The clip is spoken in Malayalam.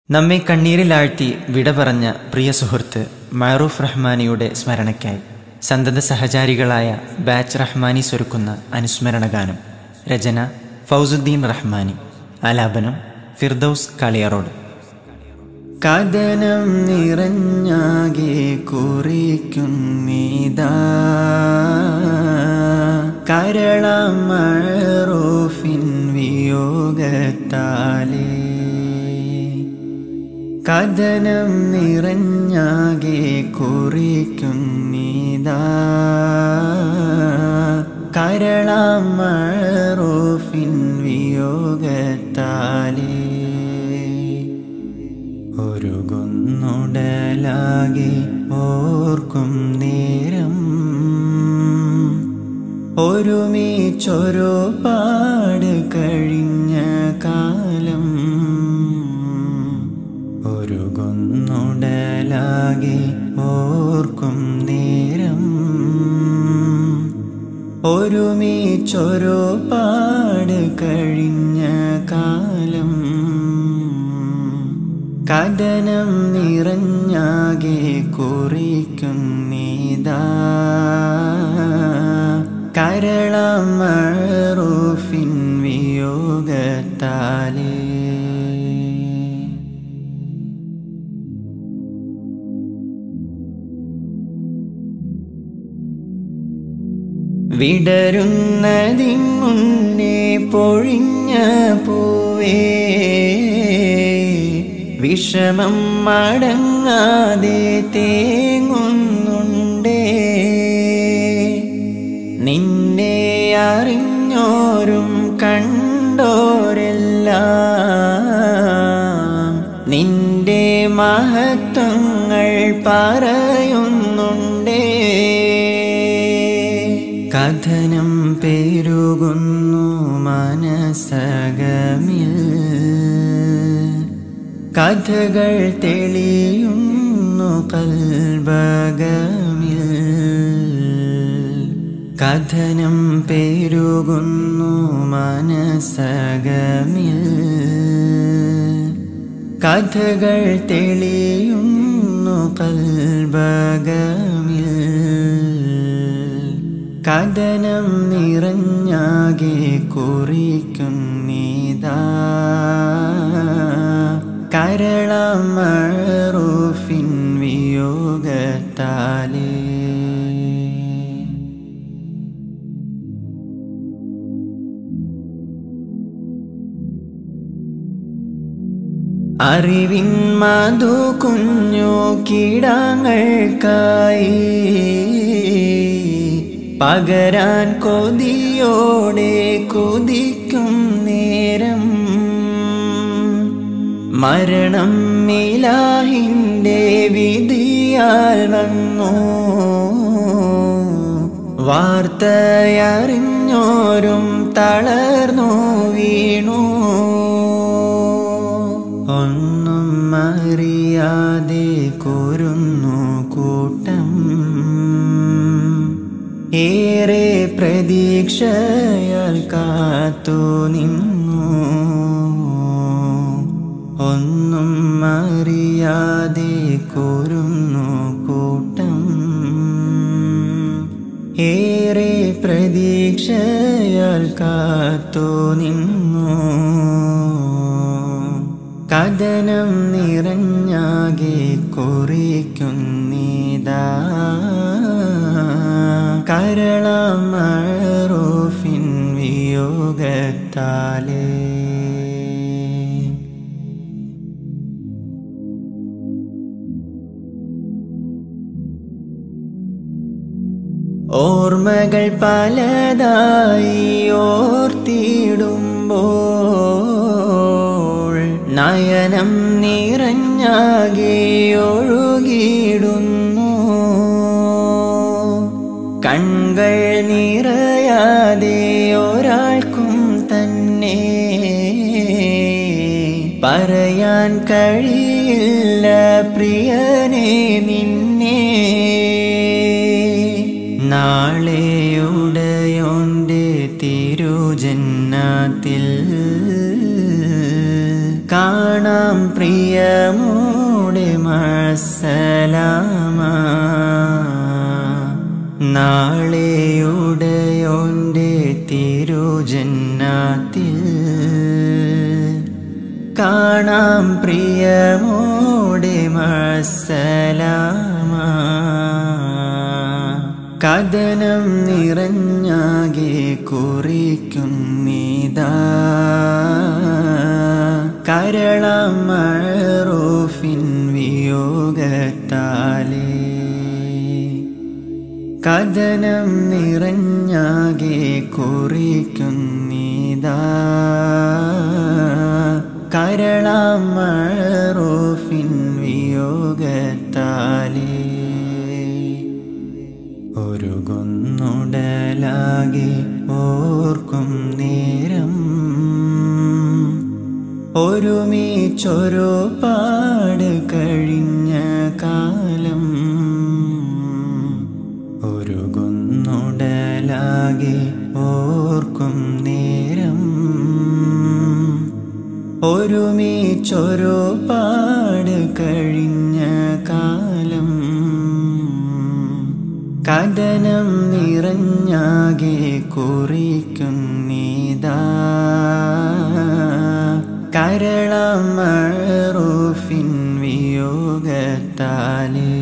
നമ്മെ കണ്ണീരിലാഴ്ത്തി വിട പറഞ്ഞ പ്രിയ സുഹൃത്ത് മഅറൂഫ് റഹ്മാനിയുടെ സ്മരണയ്ക്കായി സന്തത സഹചാരികളായ ബാച്ച് റഹ്മാനി സ്വരുക്കുന്ന അനുസ്മരണ ഗാനം രചന ഫൗസുദ്ദീൻ റഹ്മാനി ആലാപനം ഫിർദൌസ് കാളിയാറോഡ് കഥനം നിറഞ്ഞാകെ കുറിക്കുന്നീതാ കരളം മഴറൂഫിൻ വിയോഗത്താലേ കഥനം നിറഞ്ഞാകെ കുറിക്കുന്നീതാ കരളം മഴറൂഫിൻ വിയോഗത്താലേ ഒരുകുന്നുടലാകെ ഓർക്കും നേരം ഒരുമിച്ചൊരു പാട് കഴിഞ്ഞ കാലം ഒരുകുന്നുടലാകെ ഓർക്കും നേരം ഒരുമിച്ചൊരു പാട് കഴിഞ്ഞ കാലം കഥനം നിറഞ്ഞാകെ കുറിക്കുന്നീതാ കരളം മഴറൂഫിൻ വിയോഗത്താലേ വിടരുന്നതിൻ മുന്നേ പൊഴിഞ്ഞ പൂവേ വിഷമം മടങ്ങാതെ തേങ്ങുന്നുണ്ടേ നിന്നെ അറിഞ്ഞോരും കണ്ടോരെല്ലാം നിന്റെ മഹത്വങ്ങൾ പറയുന്നുണ്ടേ കഥനം പെരുകുന്നു മനസകമിൽ കഥകൾ തെളിയുന്നു കൽബകമിൽ കഥനം പെരുകുന്നു മനസകമിൽ കഥകൾ തെളിയുന്നു കൽബകമിൽ കഥനം നിറഞ്ഞാകെ കുറിക്കുന്നീതാ കരളം മഴറൂഫിൻ വിയോഗത്താലേ അറിവിൻ മധു കുഞ്ഞു കിടങ്ങൾക്കായി പകരാൻ കൊതിയോടെ കൊതിക്കും നേരം മരണം മിലാഹിൻ്റെ വിധിയാൽ വന്നു വാർത്തയറിഞ്ഞോരും തളർന്നു വീണു ഒന്നും അറിയാതെ കുരുന്നു കൂട്ടം ഏറെ പ്രതീക്ഷയാൽ കാത്തു നിന്നു ഒന്നും അറിയാതെ കുരുന്നു കൂട്ടം ഏറെ പ്രതീക്ഷയാൽ കാത്തു നിന്നു കഥനം നിറഞ്ഞാകെ കുറിക്കുന്നീതാ കരളം മഴറൂഫിൻ വിയോഗത്താലേ ഓർമ്മകൾ പലതായി ഓർത്തിടുമ്പോൾ നയനം നിറഞ്ഞാകെ ഒഴുകിയിടുന്നു കൺകൾ നിറയാതെ ഒരാൾക്കും തന്നെ പറയാൻ കഴിയില്ല പ്രിയനെ നിന്നെ നാളെയുടയോന്റെ തിരുജന്നാത്തിൽ കാണാം പ്രിയമോടെ മസലാമ നാളെയുടയോൻ്റെ തിരുജന്നാത്തിൽ കാണാം പ്രിയമോടെ മസലാമ കഥനം നിറഞ്ഞാകെ കുറിക്കുന്നിതാ കരളം മഴറൂഫിൻ വിയോഗത്താലേ കഥനം നിറഞ്ഞാകെ കുറിക്കുന്നിതാ കരളം മഴറൂഫിൻ വിയോഗത്താലേ ഒരു കൊന്നുടലാകെ ഓർക്കും നേരം ഒരുമിച്ചൊരു പാട് കഴിഞ്ഞ കാലം ഒരു കൊന്നുടലാകെ ഓർക്കും നേരം ഒരുമിച്ചൊരു പാട് കഴിഞ്ഞ കാലം കഥനം നിറഞ്ഞാകെ കുറിക്കുന്നിതാ കരളം മഴറൂഫിൻ വിയോഗത്താലേ